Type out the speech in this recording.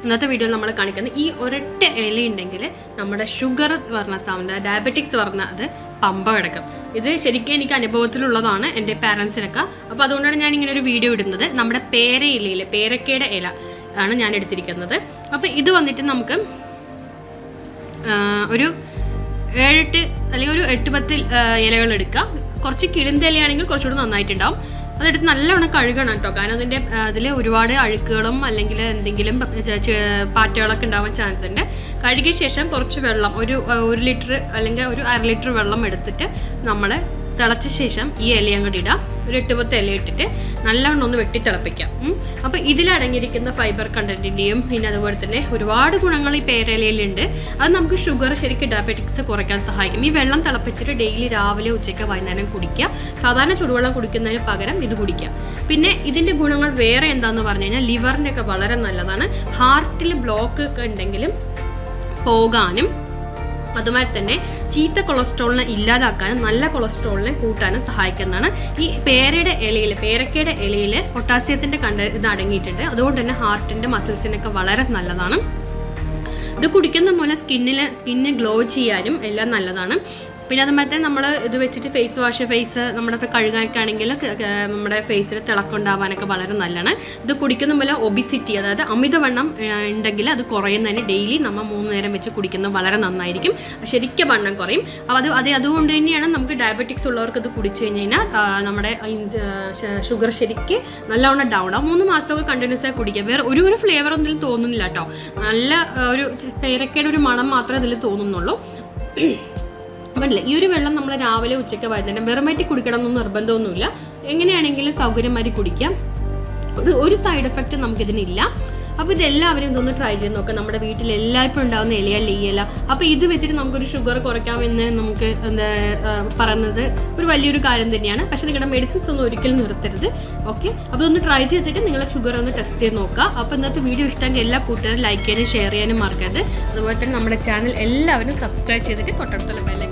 ഇന്നത്തെ വീഡിയോയിൽ നമ്മൾ കാണിക്കുന്നത് ഈ ഒരൊറ്റ ഇല ഉണ്ടെങ്കിൽ നമ്മുടെ ഷുഗർ പറഞ്ഞ സാധനം ഡയബറ്റിക്സ് പറഞ്ഞ അത് പമ്പ കിടക്കും ഇത് ശരിക്കും എനിക്ക് അനുഭവത്തിലുള്ളതാണ് എൻ്റെ പാരൻസിനൊക്കെ അപ്പോൾ അതുകൊണ്ടാണ് ഞാൻ ഇങ്ങനെ ഒരു വീഡിയോ ഇടുന്നത് നമ്മുടെ പേര ഇലയിൽ പേരക്കയുടെ ഇല ആണ് ഞാൻ എടുത്തിരിക്കുന്നത് അപ്പോൾ ഇത് വന്നിട്ട് നമുക്ക് ആ, ഒരു ഏഴെട്ട് അല്ലെങ്കിൽ ഒരു എട്ട് പത്ത് ഇലകൾ എടുക്കുക കുറച്ച് കിളിന്ത ഇലയാണെങ്കിൽ കുറച്ചുകൂടി നന്നായിട്ടുണ്ടാവും അതെടുത്ത് നല്ലവണ്ണം കഴുകണം കേട്ടോ കാരണം അതിൻ്റെ അതിൽ ഒരുപാട് അഴുക്കുകളും അല്ലെങ്കിൽ എന്തെങ്കിലും പ- ചെ- ചെ- പാറ്റകളൊക്കെ ഉണ്ടാവാൻ ചാൻസ് ഉണ്ട് കഴുകിയ ശേഷം കുറച്ച് വെള്ളം ഒരു ആ, ഒരു ലിറ്റർ അല്ലെങ്കിൽ ഒരു അര ലിറ്റർ വെള്ളം എടുത്തിട്ട് നമ്മൾ തിളച്ച ശേഷം ഈ ഇല അങ്ങോട്ട് ഇടാം ഒരു എട്ട് പത്ത് ഇല ഇട്ടിട്ട് നല്ലവണ്ണം ഒന്ന് വെട്ടി തിളപ്പിക്കാം ഉം. അപ്പോൾ ഇതിലടങ്ങിയിരിക്കുന്ന ഫൈബർ കണ്ടന്റിൻ്റെയും പിന്നെ അതുപോലെ തന്നെ ഒരുപാട് ഗുണങ്ങൾ ഈ പേരയിലയിലുണ്ട് അത് നമുക്ക് ഷുഗർ ശരിക്കും ഡയബറ്റിക്സ് കുറയ്ക്കാൻ സഹായിക്കും ഈ വെള്ളം തിളപ്പിച്ചിട്ട് ഡെയിലി രാവിലെ ഉച്ചയ്ക്ക് വൈകുന്നേരം കുടിക്കുക സാധാരണ ചുടുവെള്ളം കുടിക്കുന്നതിന് പകരം ഇത് കുടിക്കുക പിന്നെ ഇതിൻ്റെ ഗുണങ്ങൾ വേറെ എന്താന്ന് പറഞ്ഞു കഴിഞ്ഞാൽ ലിവറിനൊക്കെ വളരെ നല്ലതാണ് ഹാർട്ടിൽ ബ്ലോക്ക് ഒക്കെ ഉണ്ടെങ്കിലും പോകാനും അതുമാതിരി തന്നെ ചീത്ത കൊളസ്ട്രോളിനെ ഇല്ലാതാക്കാനും നല്ല കൊളസ്ട്രോളിനെ കൂട്ടാനും സഹായിക്കുന്നതാണ് ഈ പേരയുടെ ഇലയിൽ പേരക്കയുടെ ഇലയിൽ പൊട്ടാസ്യത്തിൻ്റെ കണ്ട ഇത് അടങ്ങിയിട്ടുണ്ട് അതുകൊണ്ട് തന്നെ ഹാർട്ടിൻ്റെ മസിൽസിനൊക്കെ വളരെ നല്ലതാണ് ഇത് കുടിക്കുന്ന മൂലം സ്കിന്നിന് സ്കിന്ന് ഗ്ലോ ചെയ്യാനും എല്ലാം നല്ലതാണ് പിന്നെ അതുമാതിരി തന്നെ നമ്മൾ ഇത് വെച്ചിട്ട് ഫേസ് വാഷ് ഫേസ് നമ്മുടെ കഴുകാനൊക്കെയാണെങ്കിൽ നമ്മുടെ ഫേസിൽ തിളക്കം ഉണ്ടാവാനൊക്കെ വളരെ നല്ലതാണ് ഇത് കുടിക്കുന്ന മൂലം ഒബിസിറ്റി അതായത് അമിതവണ്ണം ആ, ഉണ്ടെങ്കിൽ അത് കുറയുന്നതിന് ഡെയിലി നമ്മൾ മൂന്ന് നേരം വെച്ച് കുടിക്കുന്നത് വളരെ നന്നായിരിക്കും ശരിക്കും വണ്ണം കുറയും അപ്പോൾ അത് അത് അതുകൊണ്ട് തന്നെയാണ് നമുക്ക് ഡയബറ്റിക്സ് ഉള്ളവർക്ക് ഇത് കുടിച്ചു കഴിഞ്ഞ് കഴിഞ്ഞാൽ ആ, നമ്മുടെ ഷുഗർ ശരിക്ക് നല്ലവണ്ണം ഡൗൺ ആവും മൂന്ന് മാസമൊക്കെ കണ്ടിന്യൂസ് ആയി കുടിക്കുക വേറെ ഒരു ഒരു ഫ്ലേവർ ഒന്നും തോന്നുന്നില്ല കേട്ടോ നല്ല ആ, ഒരു പേരക്കയുടെ ഒരു മണം മാത്രമേ ഇതിൽ തോന്നുന്നുള്ളൂ പറ്റില്ല ഈ ഒരു വെള്ളം നമ്മൾ രാവിലെ ഉച്ചയ്ക്ക് വൈകുന്നേരം വെറുമായിട്ട് കുടിക്കണം എന്നൊന്നും നിർബന്ധമൊന്നുമില്ല എങ്ങനെയാണെങ്കിലും സൗകര്യമാരി കുടിക്കാം ഒരു ഒരു സൈഡ് എഫക്റ്റ് നമുക്കിതിനില്ല അപ്പോൾ ഇതെല്ലാവരും ഇതൊന്ന് ട്രൈ ചെയ്ത് നോക്കാം നമ്മുടെ വീട്ടിൽ എല്ലായ്പ്പോഴും ഉണ്ടാകുന്ന ഇലയല്ല ഈ ഇല അപ്പോൾ ഇത് വെച്ചിട്ട് നമുക്കൊരു ഷുഗർ കുറയ്ക്കാമെന്ന് നമുക്ക് എന്താ ആ, പറയുന്നത് ഒരു വലിയൊരു കാര്യം തന്നെയാണ് പക്ഷേ നിങ്ങളുടെ മെഡിസിൻസ് ഒന്നും ഒരിക്കലും നിർത്തരുത് ഓക്കെ അപ്പോൾ ഒന്ന് ട്രൈ ചെയ്തിട്ട് നിങ്ങളെ ഷുഗർ ഒന്ന് ടെസ്റ്റ് ചെയ്ത് നോക്കുക അപ്പോൾ ഇന്നത്തെ വീഡിയോ ഇഷ്ടമെങ്കിൽ എല്ലാ കൂട്ടുകാരും ലൈക്ക് ചെയ്യാനും ഷെയർ ചെയ്യാനും മറക്കരുത് അതുപോലെ തന്നെ നമ്മുടെ ചാനൽ എല്ലാവരും സബ്സ്ക്രൈബ് ചെയ്തിട്ട് തൊട്ടടുത്തുള്ള ബെല്ല